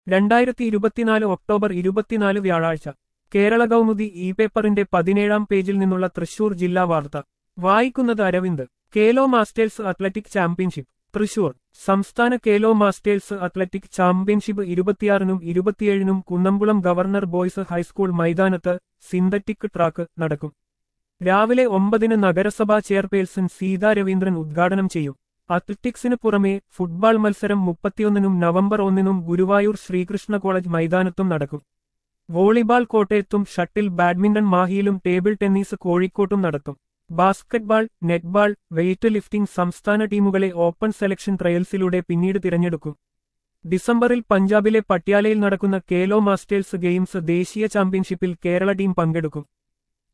രണ്ടായിരത്തി ഇരുപത്തിനാല് ഒക്ടോബർ ഇരുപത്തിനാല് വ്യാഴാഴ്ച കേരള കൗമുദി ഇ പേപ്പറിന്റെ പതിനേഴാം പേജിൽ നിന്നുള്ള തൃശൂർ ജില്ലാ വാർത്ത വായിക്കുന്നത് Aravind Khelo masters athletic championship Thrissur സംസ്ഥാന കേലോ മാസ്റ്റേഴ്സ് അത്ലറ്റിക് ചാമ്പ്യൻഷിപ്പ് ഇരുപത്തിയാറിനും ഇരുപത്തിയേഴിനും കുന്നംകുളം ഗവർണർ ബോയ്സ് ഹൈസ്കൂൾ മൈതാനത്ത് സിന്തറ്റിക് ട്രാക്ക് നടക്കും രാവിലെ ഒമ്പതിന് നഗരസഭാ ചെയർപേഴ്സൺ സീതാ രവീന്ദ്രൻ ഉദ്ഘാടനം ചെയ്യും അത്ലറ്റിക്സിന് പുറമെ ഫുട്ബോൾ മത്സരം മുപ്പത്തിയൊന്നിനും നവംബർ ഒന്നിനും ഗുരുവായൂർ ശ്രീകൃഷ്ണ കോളേജ് മൈതാനത്തും നടക്കും വോളിബാൾ കോട്ടയത്തും ഷട്ടിൽ ബാഡ്മിന്റൺ മാഹിയിലും ടേബിൾ ടെന്നീസ് കോഴിക്കോട്ടും നടത്തും ബാസ്കറ്റ്ബാൾ നെറ്റ്ബാൾ വെയ്റ്റ് ലിഫ്റ്റിംഗ് സംസ്ഥാന ടീമുകളെ ഓപ്പൺ സെലക്ഷൻ ട്രയൽസിലൂടെ പിന്നീട് തിരഞ്ഞെടുക്കും ഡിസംബറിൽ പഞ്ചാബിലെ പട്യാലയിൽ നടക്കുന്ന കേലോ മാസ്റ്റേഴ്സ് ഗെയിംസ് ദേശീയ ചാമ്പ്യൻഷിപ്പിൽ കേരള ടീം പങ്കെടുക്കും